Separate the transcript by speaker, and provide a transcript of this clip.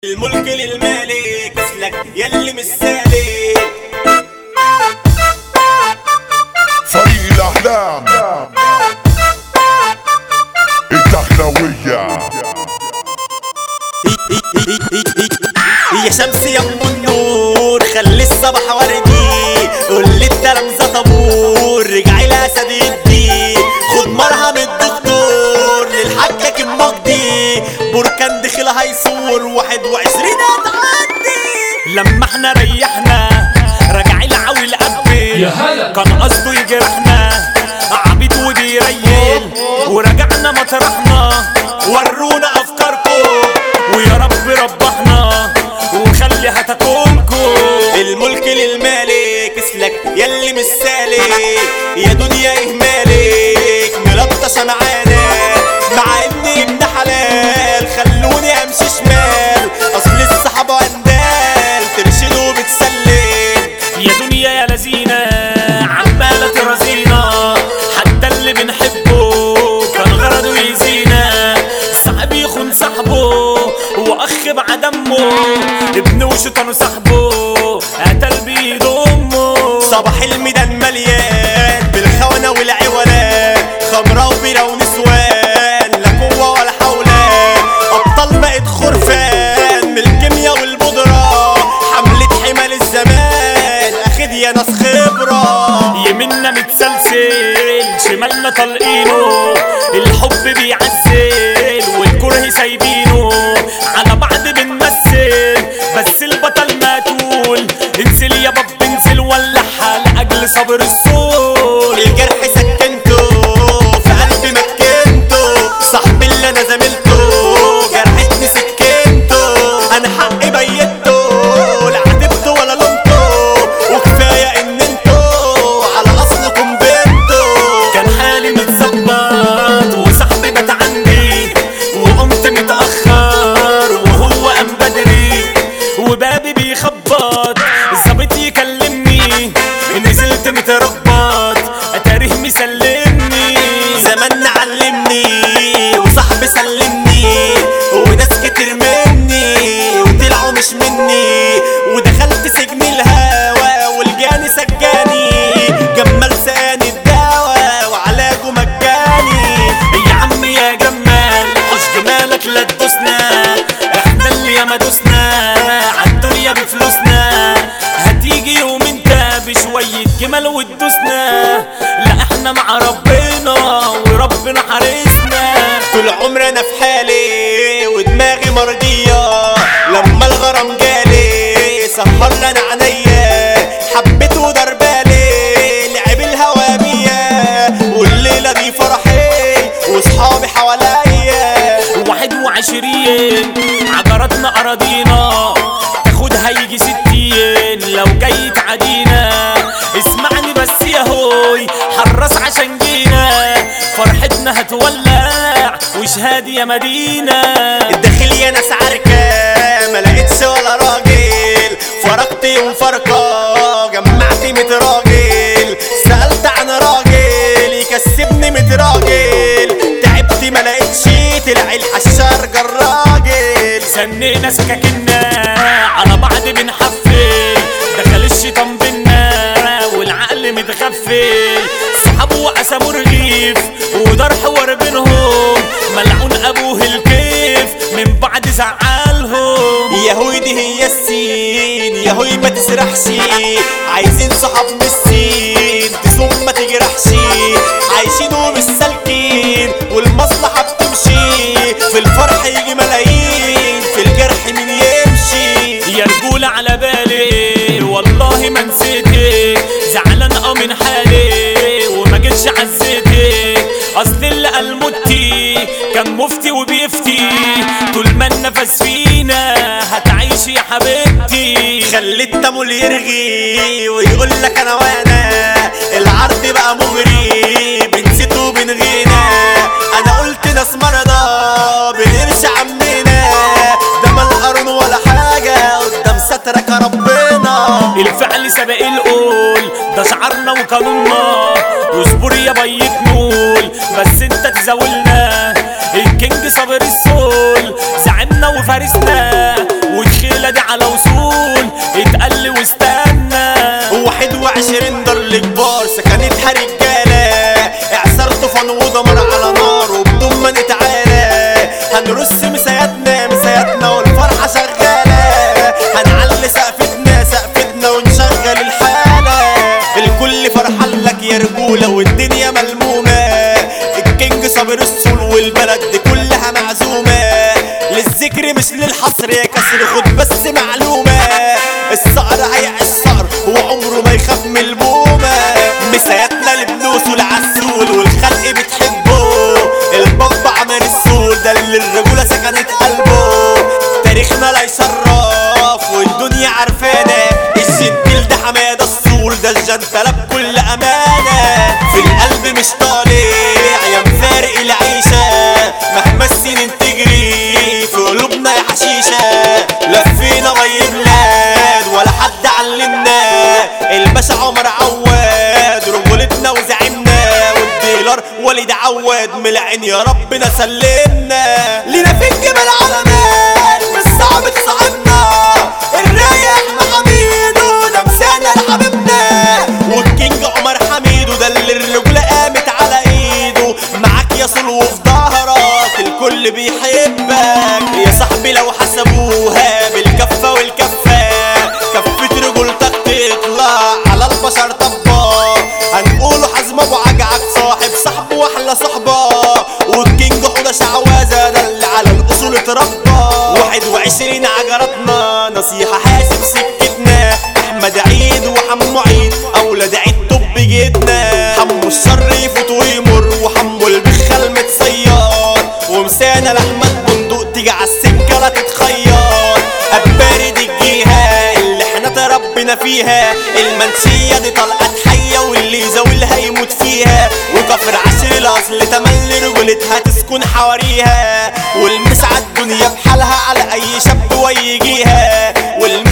Speaker 1: الملك للمالك اسلك يلي مش سالك
Speaker 2: فريق الأحلام الدخلوية
Speaker 1: يا شمس يا ام النور خلي الصبح وردي قول لي التلامذة طابور رجعي الاسد يدي خد مرهم الدكتور للحاجة كم مجدي بركان دخل هيصور واحد وعشرين هتعدي لما احنا ريحنا رجع العوي القبل
Speaker 3: يا هلا.
Speaker 1: كان قصده يجرحنا عبيد وبيريل ورجعنا مطرحنا ورونا افكاركم ويا رب ربحنا وخلي هتاكلكم الملك للمالك اسلك يلي مش سالك يا دنيا اهمالك ملطشه معانا مع اني ابن حلال خلوني امشي شمال اصل الصحابه اندال ترشد وبتسلم يا دنيا يا لذينة عمالة ترازينا حتى اللي بنحبه كان غرضه يزينا صاحب يخون صاحبه واخ بعد امه ابن وشيطان صاحبه قتل بيده امه صباح الميدان مليان بالخونة والعولان خمرة وبيرة ونسوان لا قوة ولا حولان ابطال بقت خرفان من الكيمياء والبودرة حملة حمال الزمان اخد يا ناس خبرة يمنا متسلسل شمالنا طلقينه الحب بيعزل والكره سايبينه على بعض بنمثل بس البطل مقتول انزل يا باب انزل ولعها لاجل صبر الصول الجرح سكنته في قلبي مكنته صاحبي اللي انا زميلته جرحتني سكنته انا حقي بيته لا عاتبته ولا لومته وكفايه ان انتوا على اصلكم بنتوا كان حالي متظبط وصاحبي بات عندي وقمت متاخر وهو قام بدري وبابي بيخبط الظابط يكلمني نزلت متربط اتاريه مسلمني زمان علمني وصاحبي سلمني وناس كتير مني وطلعوا مش مني ودخلت سجن الهوى والجاني سجاني جمال ساني الدواء وعلاجه مجاني يا عم يا جمال حوش جمالك لا تدوسنا احنا اللي ياما دوسنا عالدنيا بفلوسنا هتيجي يوم انت بشوية جمال وتدوسنا لا احنا مع ربنا وربنا حارسنا طول عمري انا في حالي ودماغي مرضية لما الغرام جالي سهر لنا عينيا حبيته دربالي لعب الهوا بيا والليلة دي فرحي وصحابي حواليا واحد وعشرين عبرتنا أراضينا تاخدها يجي ستين لو جاي تعدينا اسمعني بس يا هوي حرص عشان جينا فرحتنا هتولع وشهادي يا مدينة الداخل يا ناس عركة ما لقيتش ولا راجل فرقت يوم فرقة جمعت ميت راجل سألت عن راجل يكسبني ميت راجل تعبت ما لقيتش طلع الحشار جراجل سنينا سكاكنا على بعض بنحفل دخل الشيطان بينا والعقل متغفل صحابه وقسموا رغيف ودار حوار بينهم ملعون ابوه الكيف من بعد زعلهم يا هوي دي هي السين يا هوي ما تسرحش عايزين صحاب من السين تسوم ما تجرحش عايشين ومش سالكين والمصلحة بتمشي في الفرح يجي ملايين في الجرح مين يمشي يا رجولة على بالي والله ما نسيتك زعلان اه من حالي وما جيتش عزيتك اصل اللي قال متي كان مفتي وبيفتي طول ما النفس فينا هتعيش يا حبيبتي خلي التمول يرغي ويقول لك انا وانا العرض بقى مغري بنزيد وبنغينا انا قلت ناس مرضى بنرش عمنا ده ما القرن ولا حاجه قدام سترك يا ربنا الفعل سبق القول ده شعارنا وقانوننا واصبر يا بيت نول بس انت تزاولنا الكينج صابر السول زعمنا وفارسنا
Speaker 3: على وصول اتقل واستنى
Speaker 1: واحد وعشرين دار الكبار سكنتها رجالة اعصار طوفان ودمر على نار وبدون ما نتعالى هنرص مساياتنا مساياتنا والفرحة شغالة هنعلي سقفتنا سقفتنا ونشغل الحالة الكل فرحان لك يا رجولة والدنيا ملمومة الكينج صابر السول والبلد دي كلها معزومة للذكر مش للحصر يا كسر خد بس معلومة الصقر هيعيش صقر وعمره ما يخاف من البومة مساياتنا لبنوس والعسول والخلق بتحبه البابا عمر السول ده اللي الرجولة سكنت قلبه تاريخنا لا يشرف والدنيا عارفانا الجنتل ده حمادة السول ده الجنتلة بكل أمانة في القلب مش طالع يا مفارق العيشة مهما السنين تجري في قلوبنا يا حشيشة لفينا مي بلاد ولا حد علمنا الباشا عمر عواد رجولتنا وزعمنا والديلر وليد عواد من العين يا ربنا سلمنا لينا في الجبل علامات مش صعب تصاحبنا الرايق احمد حميد وده مسانا لحبيبنا والكينج عمر حميد وده اللي الرجولة قامت على ايده معاك يا صلو في ظهرك الكل بيحبك يا صاحبي لو حسبوها بالكفة والكفة كفة رجولتك تطلع على البشر طبا هنقوله حزم ابو عجعك صاحب صاحبه واحلى صحبة والكينج حوده شعوذة ده اللي على الاصول اتربى واحد وعشرين عجرتنا نصيحة حاسب سكتنا احمد عيد وحمو عيد اولاد عيد طب جدنا حمو الشر يفوت ويمر وحمو البخل متصير ومسانا لاحمد بندق تيجي عالسكة لا تتخير أبارد الجهة اللي احنا تربينا فيها المنسية دي طلقت حية واللي يزاولها يموت فيها وكفر عشر الأصل تملي رجولتها تسكن حواريها والمسعى الدنيا بحالها على أي شاب ويجيها والمسعى